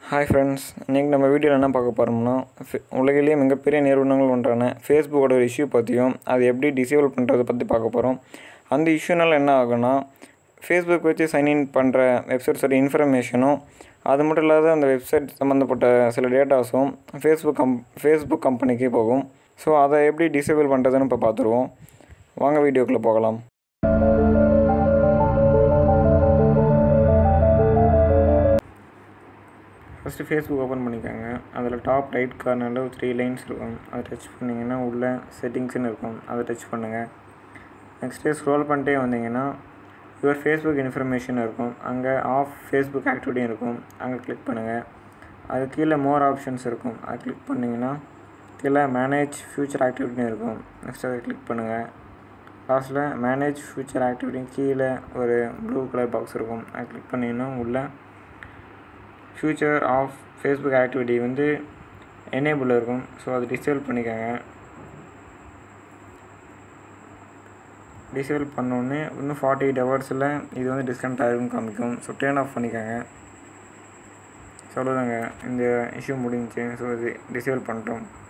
hi friends இன்றைக்கி நம்ம வீடியோவில் என்ன பார்க்க போகிறோம்னா ஃபே- உலகிலேயே மிகப்பெரிய நிறுவனங்கள் ஒன்றான ஃபேஸ்புக்கோட ஒரு இஷ்யூ பற்றியும் அது எப்படி டிசேபிள் பண்ணுறதை பற்றி பார்க்க போகிறோம் அந்த இஷ்யூனால என்ன ஆகும்னா ஃபேஸ்புக் வச்சு சைன்இன் பண்ணுற வெப்சைட்ஸோட இன்ஃபர்மேஷனும் அது மட்டும் இல்லாத அந்த வெப்சைட் சம்மந்தப்பட்ட சில டேட்டாஸும் ஃபேஸ்புக் கம் ஃபேஸ்புக் கம்பெனிக்கு போகும் ஸோ அதை எப்படி டிசேபிள் பண்ணுறதுன்னு இப்போ பார்த்துருவோம் வாங்க வீடியோக்குள்ளே போகலாம் ஃபஸ்ட்டு ஃபேஸ்புக் ஓப்பன் பண்ணிக்கோங்க அதில் டாப் ரைட் கார்னரில் ஒரு த்ரீ லைன்ஸ் இருக்கும் அதை டச் பண்ணிங்கன்னா உள்ளே செட்டிங்ஸ்னு இருக்கும் அதை டச் பண்ணுங்கள் நெக்ஸ்ட்டு ஸ்க்ரோல் பண்ணிட்டே வந்தீங்கன்னா யுவர் ஃபேஸ்புக் இன்ஃபர்மேஷன் இருக்கும் அங்கே ஆஃப் ஃபேஸ்புக் ஆக்டிவிட்டியும் இருக்கும் அங்கே கிளிக் பண்ணுங்கள் அது கீழே மோர் ஆப்ஷன்ஸ் இருக்கும் அதை கிளிக் பண்ணிங்கன்னா கீழே மேனேஜ் ஃபியூச்சர் ஆக்டிவிட்டியும் இருக்கும் நெக்ஸ்ட் அதை கிளிக் பண்ணுங்கள் லாஸ்ட்டில் மேனேஜ் ஃபியூச்சர் ஆக்டிவிட்டி கீழே ஒரு ப்ளூ கலர் பாக்ஸ் இருக்கும் அதை கிளிக் பண்ணிங்கன்னா உள்ளே ஃபியூச்சர் ஆஃப் ஃபேஸ்புக் ஆக்டிவிட்டி வந்து எனேபிள் இருக்கும் ஸோ அது டிசேபிள் பண்ணிக்கோங்க டிசேபிள் பண்ணோடனே இன்னும் ஃபார்ட்டி எயிட் ஹவர்ஸில் இது வந்து டிஸ்கனெக்ட் ஆகிருக்குன்னு காமிக்கும் ஸோ டேர்ன் ஆஃப் பண்ணிக்கோங்க சொல்லுதாங்க இந்த இஷ்யூ முடிஞ்சுச்சு ஸோ இது டிசேபிள் பண்ணிட்டோம்